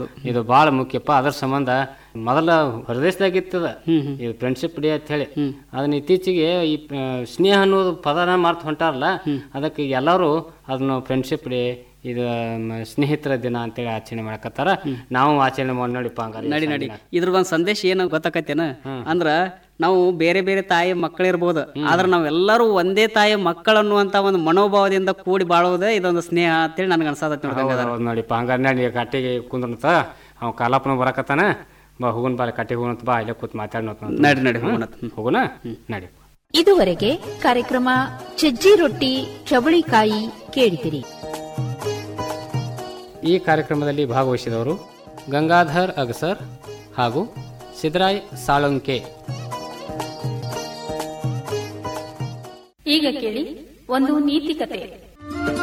ಇದು ಬಹಳ ಮುಖ್ಯಪ್ಪ ಅದ್ರ ಸಂಬಂಧ ಮೊದಲ ಹೊರದೇಶದಾಗಿತ್ತದ ಇದು ಫ್ರೆಂಡ್ಶಿಪ್ ಡೇ ಅಂತ ಹೇಳಿ ಅದನ್ನ ಇತ್ತೀಚೆಗೆ ಈ ಆ, ಸ್ನೇಹ ಅನ್ನೋದು ಪದನ ಮಾರ್ತ್ ಹೊಂಟಾರಲ್ಲ ಅದಕ್ಕೆ ಎಲ್ಲರೂ ಅದನ್ನ ಫ್ರೆಂಡ್ಶಿಪ್ ಡೇ ಇದು ಮ, ಸ್ನೇಹಿತರ ದಿನ ಅಂತೇಳಿ ಆಚರಣೆ ಮಾಡಕತ್ತಾರ ನಾವು ಆಚರಣೆ ಮಾಡಿ ನೋಡಿಪ್ಪ ಹಂಗಾರೆ ನಡಿ ನಡಿ ಇದ್ರ ಒಂದ್ ಸಂದೇಶ ಏನು ಗೊತ್ತಾಕತ್ತೇನ ಅಂದ್ರ ನಾವು ಬೇರೆ ಬೇರೆ ತಾಯಿ ಮಕ್ಕಳಿರ್ಬೋದು ಆದ್ರೆ ನಾವೆಲ್ಲರೂ ಒಂದೇ ತಾಯಿ ಮಕ್ಕಳು ಅನ್ನುವಂತ ಒಂದು ಮನೋಭಾವದಿಂದ ಕೂಡಿ ಬಾಳೋದೇ ಇದೊಂದು ಸ್ನೇಹ ಅಂತೇಳಿ ನನ್ಗೆ ಅನ್ಸಾದತ್ ನೋಡ್ದಂಗ ಹೌದು ನೋಡಿಪ್ಪ ಹಂಗಾರೆ ನಡಿ ಕಟ್ಟಿಗೆ ಕುಂದ್ರಂತ ಅವ್ ಕಾಲಪ್ಪನ ಬರಕತ್ತಾನ ಬಾ ಹೋಗುನ್ ಬಾ ಕಟ್ಟಿಗೆ ಹೋಗೋಣ ಬಾ ಇಲ್ಲೇ ಕೂತ್ ಮಾತಾಡೋಣ ನಡಿ ನಡಿ ಹೋಗೋಣ ಹೋಗುನ ನಡಿ ಇದುವರೆಗೆ ಕಾರ್ಯಕ್ರಮ ಸಜ್ಜಿ ರೊಟ್ಟಿ ಚವಳಿಕಾಯಿ ಕೇಳಿದಿರಿ ಈ ಕಾರ್ಯಕ್ರಮದಲ್ಲಿ ಭಾಗವಹಿಸಿದವರು ಗಂಗಾಧರ್ ಅಗಸರ್ ಹಾಗೂ ಸಿದ್ರಾಯ್ ಸಾಳುಂಕೆ ಈಗ ಕೇಳಿ ಒಂದು ನೀತಿ ಕತೆ